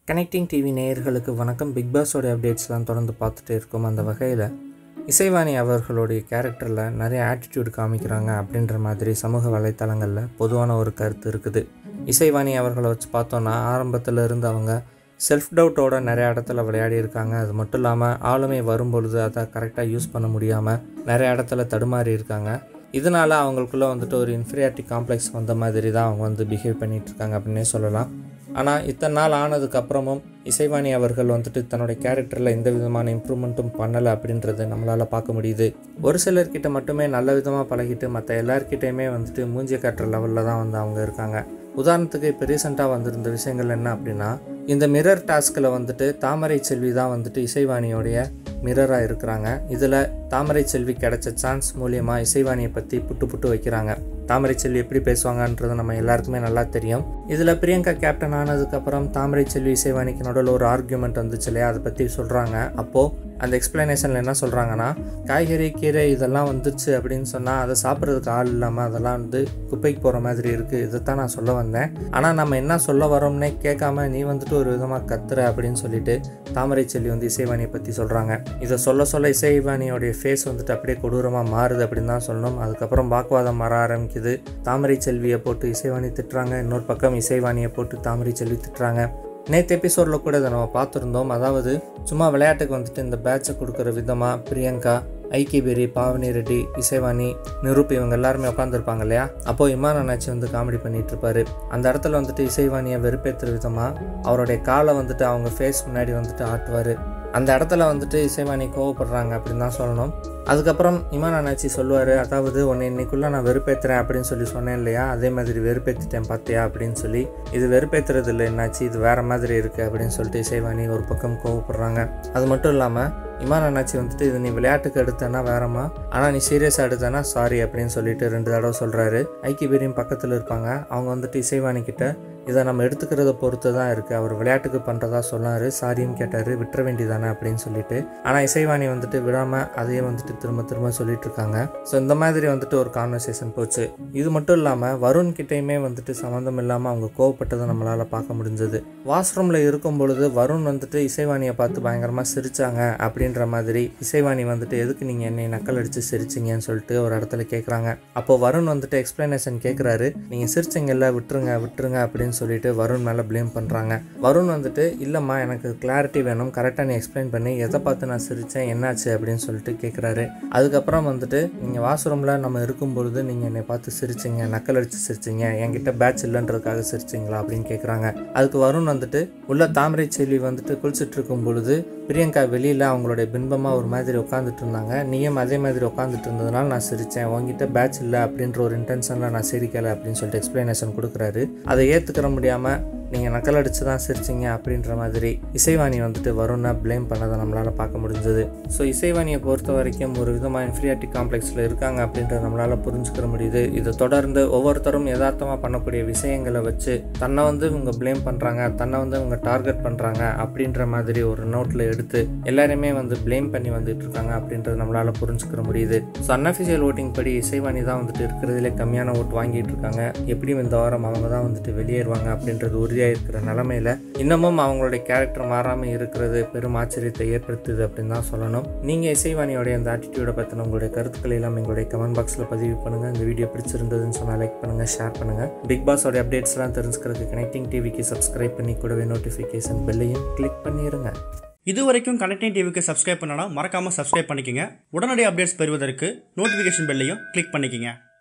connecting TV நேயர்களுக்கு வணக்கம் big பாஸோட அப்டேட்ஸ்லாம் தொடர்ந்து பார்த்துட்டு இருக்கோம் அந்த வகையில் இசைவாணி அவர்களுடைய கேரக்டரில் நிறைய ஆட்டிடியூட் காமிக்கிறாங்க அப்படின்ற மாதிரி சமூக வலைத்தளங்களில் பொதுவான ஒரு கருத்து இருக்குது இசைவாணி அவர்களை வச்சு பார்த்தோன்னா ஆரம்பத்தில் இருந்து அவங்க செல்ஃப் டவுட்டோட நிறைய இடத்துல விளையாடி இருக்காங்க அது மட்டும் இல்லாமல் ஆளுமை வரும்பொழுது அதை கரெக்டாக யூஸ் பண்ண முடியாமல் நிறைய இடத்துல தடுமாறி இருக்காங்க இதனால் அவங்களுக்குள்ள வந்துட்டு ஒரு இன்ஃபீரியாரிட்டி காம்ப்ளெக்ஸ் வந்த மாதிரி தான் அவங்க வந்து பிஹேவ் பண்ணிகிட்டு இருக்காங்க அப்படின்னே சொல்லலாம் ஆனால் இத்தனை நாள் ஆனதுக்கப்புறமும் இசைவாணி அவர்கள் வந்துட்டு தன்னுடைய கேரக்டரில் எந்த விதமான இம்ப்ரூவ்மெண்ட்டும் பண்ணலை அப்படின்றது நம்மளால் பார்க்க முடியுது ஒரு சிலர்கிட்ட மட்டுமே நல்ல விதமாக பழகிட்டு மற்ற எல்லார்கிட்டையுமே வந்துட்டு மூஞ்சிய காட்டுற லெவலில் தான் வந்து அவங்க இருக்காங்க உதாரணத்துக்கு இப்போ ரீசெண்டாக வந்திருந்த விஷயங்கள் என்ன அப்படின்னா இந்த மிரர் டாஸ்கில் வந்துட்டு தாமரை செல்வி தான் வந்துட்டு இசைவாணியோடைய மிரராக இருக்கிறாங்க இதில் தாமரை செல்வி கிடைச்ச சான்ஸ் மூலியமாக இசைவாணியை பற்றி புட்டு புட்டு வைக்கிறாங்க தாமரை செல்வி எப்படி பேசுவாங்கன்றது நம்ம எல்லாருக்குமே நல்லா தெரியும் இதில் பிரியங்கா கேப்டன் ஆனதுக்கப்புறம் தாமரை செல்வி இசைவாணிக்கு நடுவில் ஒரு ஆர்கியூமெண்ட் வந்துச்சு இல்லையா அதை பற்றி சொல்கிறாங்க அப்போது அந்த எக்ஸ்ப்ளனேஷனில் என்ன சொல்கிறாங்கன்னா காய்கறி கீரை இதெல்லாம் வந்துருச்சு அப்படின்னு சொன்னால் அதை சாப்பிட்றதுக்கு ஆள் இல்லாமல் அதெல்லாம் வந்து குப்பைக்கு போகிற மாதிரி இருக்குது இதைத்தான் நான் சொல்ல வந்தேன் ஆனால் நம்ம என்ன சொல்ல வரோம்னே கேட்காம நீ வந்துட்டு ஒரு விதமாக கத்துற அப்படின்னு சொல்லிட்டு தாமரை செல்வி வந்து இசைவாணியை பற்றி சொல்கிறாங்க இதை சொல்ல சொல்ல இசைவாணியோடைய ஃபேஸ் வந்துட்டு அப்படியே கொடூரமாக மாறுது அப்படின்னு தான் சொல்லணும் அதுக்கப்புறம் வாக்குவாதம் வர ஆரம்பிக்குது தாமரை செல்வியை போட்டு இசைவாணி திட்டுறாங்க இன்னொரு பக்கம் இசைவாணியை போட்டு தாமரை செல்வி திட்டுறாங்க நேற்று எபிசோடில் கூட இதை நம்ம பார்த்துருந்தோம் அதாவது சும்மா விளையாட்டுக்கு வந்துட்டு இந்த பேட்சை கொடுக்குற விதமாக பிரியங்கா ஐக்கிபேரி பாவனி ரெட்டி இசைவாணி நிரூப் இவங்க எல்லாருமே உட்காந்துருப்பாங்க இல்லையா அப்போ இமான் அண்ணாச்சி வந்து காமெடி பண்ணிட்டு இருப்பாரு அந்த இடத்துல வந்துட்டு இசைவாணியை வெறுப்பேற்றுற விதமாக அவருடைய காலை வந்துட்டு அவங்க ஃபேஸ் முன்னாடி வந்துட்டு ஆட்டுவார் அந்த இடத்துல வந்துட்டு இசைவாணி கோவப்படுறாங்க அப்படின்னு தான் சொல்லணும் அதுக்கப்புறம் இமான் அண்ணாச்சி சொல்லுவார் அதாவது உன்னை இன்னைக்குள்ளே நான் வெறுப்பேற்றுறேன் அப்படின்னு சொல்லி சொன்னேன் இல்லையா அதே மாதிரி வெறுப்பேற்றிட்டேன் பார்த்தியா அப்படின்னு சொல்லி இது வெறுப்பேற்றுறது இல்லை என்னாச்சு இது வேறு மாதிரி இருக்குது அப்படின்னு சொல்லிட்டு இசைவாணி ஒரு பக்கம் கோவப்படுறாங்க அது மட்டும் இல்லாமல் இமான் அண்ணாச்சி வந்துட்டு இது நீ விளையாட்டுக்கு எடுத்தேன்னா வேறம்மா ஆனால் நீ சீரியஸாக எடுத்தேன்னா சாரி அப்படின்னு சொல்லிட்டு ரெண்டு தடவை சொல்கிறாரு ஐக்கிபேரியும் பக்கத்தில் இருப்பாங்க அவங்க வந்துட்டு இசைவாணி கிட்ட இதை நம்ம எடுத்துக்கிறத பொறுத்து தான் இருக்குது அவர் விளையாட்டுக்கு பண்ணுறதா சொன்னார் சாரின்னு கேட்டார் விட்டுற வேண்டியதானே அப்படின்னு சொல்லிட்டு ஆனால் இசைவாணி வந்துட்டு விடாமல் அதையே வந்துட்டு திரும்ப திரும்ப சொல்லிட்டு இருக்காங்க ஸோ இந்த மாதிரி வந்துட்டு ஒரு கான்வர்சேஷன் போச்சு இது மட்டும் இல்லாமல் வருண் கிட்டேயுமே வந்துட்டு சம்மந்தம் இல்லாமல் அவங்க கோவப்பட்டதை நம்மளால் பார்க்க முடிஞ்சது வாஷ்ரூமில் இருக்கும் பொழுது வருண் வந்துட்டு இசைவாணியை பார்த்து பயங்கரமாக சிரிச்சாங்க அப்படின்ற மாதிரி இசைவாணி வந்துட்டு எதுக்கு நீங்கள் என்னை நக்கல் அடித்து சிரிச்சிங்கன்னு சொல்லிட்டு ஒரு இடத்துல கேட்குறாங்க அப்போ வருண் வந்துட்டு எக்ஸ்பிளனேஷன் கேட்குறாரு நீங்கள் சிரிச்சிங்கல்ல விட்டுருங்க விட்டுருங்க அப்படின்னு அப்படின்னு சொல்லிட்டு வருண் மேலே ப்ளேம் பண்ணுறாங்க வருண் வந்துட்டு இல்லைம்மா எனக்கு கிளாரிட்டி வேணும் கரெக்டாக நீ எக்ஸ்பிளைன் பண்ணி எதை பார்த்து நான் சிரித்தேன் என்னாச்சு அப்படின்னு சொல்லிட்டு கேட்குறாரு அதுக்கப்புறம் வந்துட்டு நீங்கள் வாஷ்ரூமில் நம்ம இருக்கும்பொழுது நீங்கள் என்னை பார்த்து சிரிச்சிங்க நக்கல் அடித்து சிரிச்சிங்க என்கிட்ட பேட்ச் இல்லைன்றதுக்காக சிரிச்சிங்களா அப்படின்னு கேட்குறாங்க அதுக்கு வருண் வந்துட்டு உள்ள தாமரை செல்வி வந்துட்டு குளிச்சுட்டு இருக்கும் பொழுது பிரியங்கா வெளியில் அவங்களுடைய பின்பமாக ஒரு மாதிரி உட்காந்துட்டு இருந்தாங்க நீயும் அதே மாதிரி உட்காந்துட்டு இருந்ததுனால நான் சிரித்தேன் உங்ககிட்ட பேட்ச் இல்லை அப்படின்ற ஒரு இன்டென்ஷனில் நான் சிரிக்கலை அப்படின்னு சொல்லிட்டு எக்ஸ்ப்ளனேஷன் கொடுக்குறாரு அதை ஏற்றுக்கிற முடியாமல் நீங்கள் நக்கல் அடித்து தான் சிரிச்சிங்க அப்படின்ற மாதிரி இசைவாணி வந்துட்டு வருணை ப்ளேம் பண்ணதை நம்மளால் பார்க்க முடிஞ்சது ஸோ இசைவாணியை பொறுத்த வரைக்கும் ஒரு விதமாக இன்ஃபீரியாரிட்டி காம்ப்ளெக்ஸில் இருக்காங்க அப்படின்றத நம்மளால் புரிஞ்சுக்கிற முடியுது இதை தொடர்ந்து ஒவ்வொருத்தரும் யதார்த்தமாக பண்ணக்கூடிய விஷயங்களை வச்சு தன்னை வந்து இவங்க ப்ளேம் பண்ணுறாங்க தன்னை வந்து இவங்க டார்கெட் பண்ணுறாங்க அப்படின்ற மாதிரி ஒரு நோட்டில் எடுத்து எல்லாருமே வந்து ப்ளேம் பண்ணி வந்துட்டு இருக்காங்க அப்படின்றத நம்மளால் புரிஞ்சுக்கிற முடியுது ஸோ அன்அஃபிஷியல் ஓட்டிங் படி இசைவாணி தான் வந்துட்டு இருக்கிறதுலே கம்மியான ஓட்டு வாங்கிட்டு இருக்காங்க எப்படியும் இந்த வாரம் அவங்க தான் வந்துட்டு வெளியேறுவாங்க அப்படின்றது உறுதியாக இருக்கிற நிலமையில இன்னமும் அவங்களுடைய கேரக்டர் மாறாமல் இருக்கிறது பெரும் ஆச்சரியத்தை ஏற்படுத்துது அப்படின்னு தான் சொல்லணும் நீங்கள் இசைவாணியோடைய அந்த ஆட்டிடியூடை பற்றின உங்களுடைய கருத்துக்களை எல்லாம் எங்களுடைய கமெண்ட் பாக்ஸில் பதிவு பண்ணுங்கள் இந்த வீடியோ பிடிச்சிருந்ததுன்னு சொன்னால் லைக் பண்ணுங்கள் ஷேர் பண்ணுங்கள் பிக் பாஸோட அப்டேட்ஸ்லாம் தெரிஞ்சுக்கிறதுக்கு கனெக்டிங் டிவிக்கு சப்ஸ்கிரைப் பண்ணி கூடவே நோட்டிஃபிகேஷன் பெல்லையும் கிளிக் பண்ணிடுங்க இது வரைக்கும் கனெக்டிங் டிவிக்கு சப்ஸ்கிரைப் பண்ணனா மறக்காமல் சப்ஸ்கிரைப் பண்ணிக்கங்க உடனடி அப்டேட்ஸ் பெறுவதற்கு நோட்டிஃபிகேஷன் பெல்லையும் கிளிக் பண்ணிக்கங்க